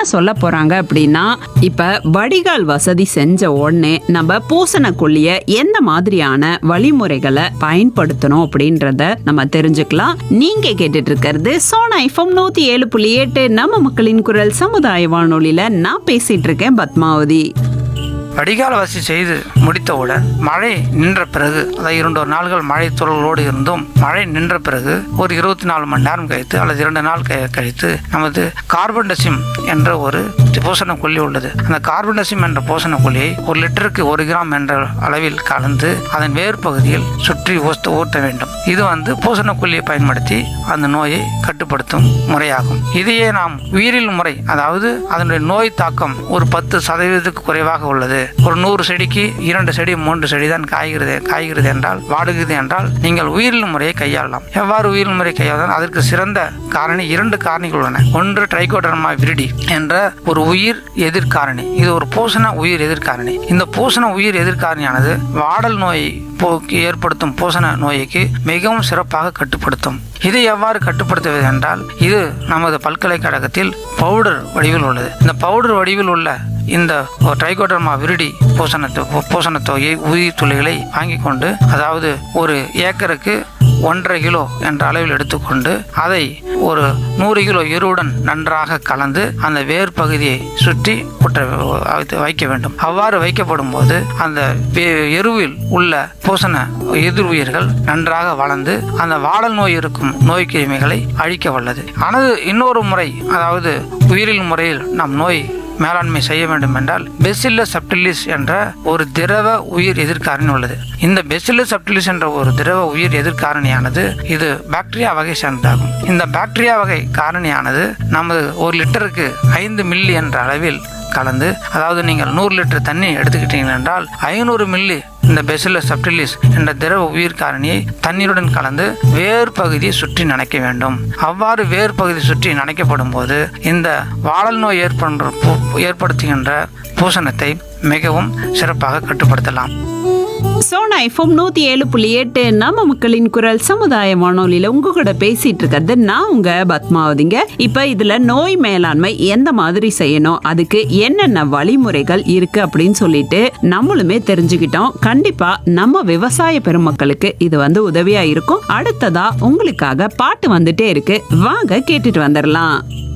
சொல்ல போறாங்க அப்படின்னா இப்ப வடிகால் வசதி செஞ்ச உடனே நம்ம பூசணக்கொல்லிய எந்த மாதிரியான வழிமுறைகளை பயன்படுத்தணும் அப்படின்றத நம்ம தெரிஞ்சுக்கலாம் நீங்க கேட்டுட்டு இருக்கிறது சோனா ஐஃபம் நூத்தி ஏழு புள்ளி எட்டு நம்ம மக்களின் குரல் சமுதாய வானொலியில நான் பேசிட்டு இருக்கேன் பத்மாவதி வடிகால் வசதி செய்து முடித்தவுடன் மழை நின்ற பிறகு அதாவது இரண்டு ஒரு நாள்கள் மழை துறல்களோடு இருந்தும் மழை நின்ற பிறகு ஒரு இருபத்தி நாலு மணி நேரம் கழித்து அல்லது இரண்டு நாள் க- கழித்து நமது கார்பன் டசிம் என்ற ஒரு பூசண கொல்லி உள்ளது அந்த கார்பன் டசிம் என்ற பூசண கொல்லியை ஒரு லிட்டருக்கு ஒரு கிராம் என்ற அளவில் கலந்து அதன் வேர் பகுதியில் சுற்றி ஊத்த ஊட்ட வேண்டும் இது வந்து பூசண கொல்லியை பயன்படுத்தி அந்த நோயை கட்டுப்படுத்தும் முறையாகும் இதையே நாம் உயிரியல் முறை அதாவது அதனுடைய நோய் தாக்கம் ஒரு பத்து சதவீதத்துக்கு குறைவாக உள்ளது ஒரு நூறு செடிக்கு இரண்டு செடி மூன்று செடி தான் காய்கிறது காய்கிறது என்றால் வாடுகிறது என்றால் நீங்கள் உயிரியல் முறையை கையாளலாம் எவ்வாறு உயிரியல் முறை கையாளலாம் அதற்கு சிறந்த காரணி இரண்டு காரணிகள் உள்ளன ஒன்று ட்ரைகோடர்மா விரிடி என்ற ஒரு உயிர் எதிர்காரணி இது ஒரு பூசண உயிர் எதிர்காரணி இந்த பூசண உயிர் எதிர்காரணியானது வாடல் நோயை போக்கு ஏற்படுத்தும் பூசண நோய்க்கு மிகவும் சிறப்பாக கட்டுப்படுத்தும் இதை எவ்வாறு கட்டுப்படுத்துவது என்றால் இது நமது பல்கலைக்கழகத்தில் பவுடர் வடிவில் உள்ளது இந்த பவுடர் வடிவில் உள்ள இந்த ட்ரைகோடர்மா விருடி பூசண பூசண தொகையை உயிர் துளிகளை வாங்கி கொண்டு அதாவது ஒரு ஏக்கருக்கு ஒன்றரை கிலோ என்ற அளவில் எடுத்துக்கொண்டு அதை ஒரு நூறு கிலோ எருவுடன் நன்றாக கலந்து அந்த வேர் பகுதியை சுற்றி குற்ற வைத்து- வைக்க வேண்டும் அவ்வாறு வைக்கப்படும் போது அந்த வே- எருவில் உள்ள பூசண எதிர் உயிர்கள் நன்றாக வளர்ந்து அந்த வாடல் நோய் இருக்கும் நோய் கிருமிகளை அழிக்க வல்லது ஆனது இன்னொரு முறை அதாவது உயிரியல் முறையில் நம் நோய் மேலாண்மை செய்ய வேண்டும் என்றால் பெசில்லஸ் சப்டிலிஸ் என்ற ஒரு திரவ உயிர் எதிர்காரணி உள்ளது இந்த பெசில்லஸ் சப்டிலிஸ் என்ற ஒரு திரவ உயிர் எதிர்காரணியானது இது பாக்டீரியா வகை சார்ந்ததாகும் இந்த பாக்டீரியா வகை காரணியானது நமது ஒரு லிட்டருக்கு ஐந்து மில்லி என்ற அளவில் கலந்து அதாவது நீங்கள் நூறு லிட்டர் தண்ணி எடுத்துக்கிட்டீங்க என்றால் ஐநூறு மில்லி இந்த பெசிலஸ் சப்டிலிஸ் என்ற திரவ உயிர் காரணியை தண்ணீருடன் கலந்து வேர் பகுதியை சுற்றி நனைக்க வேண்டும் அவ்வாறு வேர் பகுதி சுற்றி நனைக்கப்படும் போது இந்த வாழல் நோய் ஏற்படுற பூ- ஏற்படுத்துகின்ற பூசணத்தை மிகவும் சிறப்பாக கட்டுப்படுத்தலாம் சோனா எஃப்எம் நூத்தி ஏழு புள்ளி எட்டு நம்ம மக்களின் குரல் சமுதாய வானொலியில உங்க கூட பேசிட்டு இருக்கிறது நான் உங்க பத்மாவதிங்க இப்ப இதுல நோய் மேலாண்மை எந்த மாதிரி செய்யணும் அதுக்கு என்னென்ன வழிமுறைகள் இருக்கு அப்படின்னு சொல்லிட்டு நம்மளுமே தெரிஞ்சுக்கிட்டோம் கண்டிப்பா நம்ம விவசாய பெருமக்களுக்கு இது வந்து உதவியா இருக்கும் அடுத்ததா உங்களுக்காக பாட்டு வந்துட்டே இருக்கு வாங்க கேட்டுட்டு வந்துடலாம்